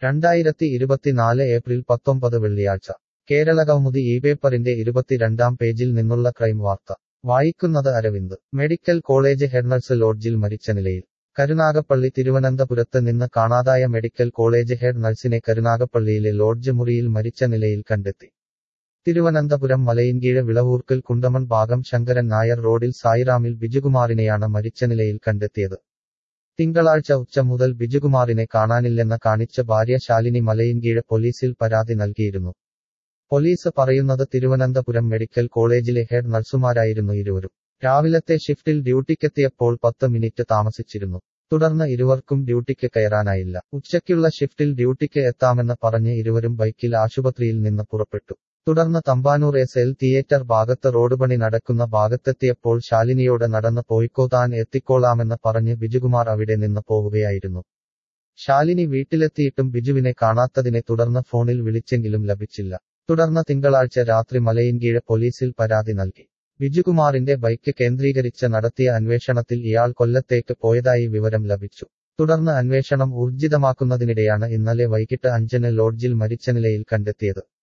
രണ്ടായിരത്തി ഇരുപത്തിനാല് ഏപ്രിൽ പത്തൊമ്പത് വെള്ളിയാഴ്ച കേരളകൗമുദി ഈ പേപ്പറിന്റെ ഇരുപത്തിരണ്ടാം പേജിൽ നിന്നുള്ള ക്രൈം വാർത്ത വായിക്കുന്നത് അരവിന്ദ് മെഡിക്കൽ കോളേജ് ഹെഡ് ലോഡ്ജിൽ മരിച്ച നിലയിൽ കരുനാഗപ്പള്ളി തിരുവനന്തപുരത്ത് നിന്ന് കാണാതായ മെഡിക്കൽ കോളേജ് ഹെഡ് നഴ്സിനെ കരുനാഗപ്പള്ളിയിലെ ലോഡ്ജ് മുറിയിൽ മരിച്ച നിലയിൽ കണ്ടെത്തി തിരുവനന്തപുരം മലയിൻകീഴ് വിളവൂർക്കൽ കുണ്ടമൺ ഭാഗം ശങ്കരൻ നായർ റോഡിൽ സായിറാമിൽ ബിജുകുമാറിനെയാണ് മരിച്ച നിലയിൽ കണ്ടെത്തിയത് തിങ്കളാഴ്ച ഉച്ച മുതൽ ബിജുകുമാറിനെ കാണാനില്ലെന്ന കാണിച്ച ഭാര്യ ശാലിനി മലയിൻകീഴ് പോലീസിൽ പരാതി നൽകിയിരുന്നു പോലീസ് പറയുന്നത് തിരുവനന്തപുരം മെഡിക്കൽ കോളേജിലെ ഹെഡ് നഴ്സുമാരായിരുന്നു ഇരുവരും രാവിലത്തെ ഷിഫ്റ്റിൽ ഡ്യൂട്ടിക്കെത്തിയപ്പോൾ പത്ത് മിനിറ്റ് താമസിച്ചിരുന്നു തുടർന്ന് ഇരുവർക്കും ഡ്യൂട്ടിക്ക് കയറാനായില്ല ഉച്ചയ്ക്കുള്ള ഷിഫ്റ്റിൽ ഡ്യൂട്ടിക്ക് എത്താമെന്ന് പറഞ്ഞ് ഇരുവരും ബൈക്കിൽ ആശുപത്രിയിൽ നിന്ന് പുറപ്പെട്ടു തുടർന്ന് തമ്പാനൂർ എസ് എൽ തിയേറ്റർ ഭാഗത്ത് റോഡ് പണി നടക്കുന്ന ഭാഗത്തെത്തിയപ്പോൾ ശാലിനിയോട് നടന്ന് പോയിക്കോ താൻ എത്തിക്കോളാമെന്ന് പറഞ്ഞ് ബിജുകുമാർ അവിടെ നിന്ന് പോവുകയായിരുന്നു ശാലിനി വീട്ടിലെത്തിയിട്ടും ബിജുവിനെ കാണാത്തതിനെ തുടർന്ന് ഫോണിൽ വിളിച്ചെങ്കിലും ലഭിച്ചില്ല തുടർന്ന് തിങ്കളാഴ്ച രാത്രി മലയിൻകീഴ് പോലീസിൽ പരാതി നൽകി ബിജുകുമാറിന്റെ ബൈക്ക് കേന്ദ്രീകരിച്ച് നടത്തിയ അന്വേഷണത്തിൽ ഇയാൾ കൊല്ലത്തേക്ക് പോയതായി വിവരം ലഭിച്ചു തുടർന്ന് അന്വേഷണം ഊർജിതമാക്കുന്നതിനിടെയാണ് ഇന്നലെ വൈകിട്ട് അഞ്ചിന് ലോഡ്ജിൽ മരിച്ച നിലയിൽ കണ്ടെത്തിയത്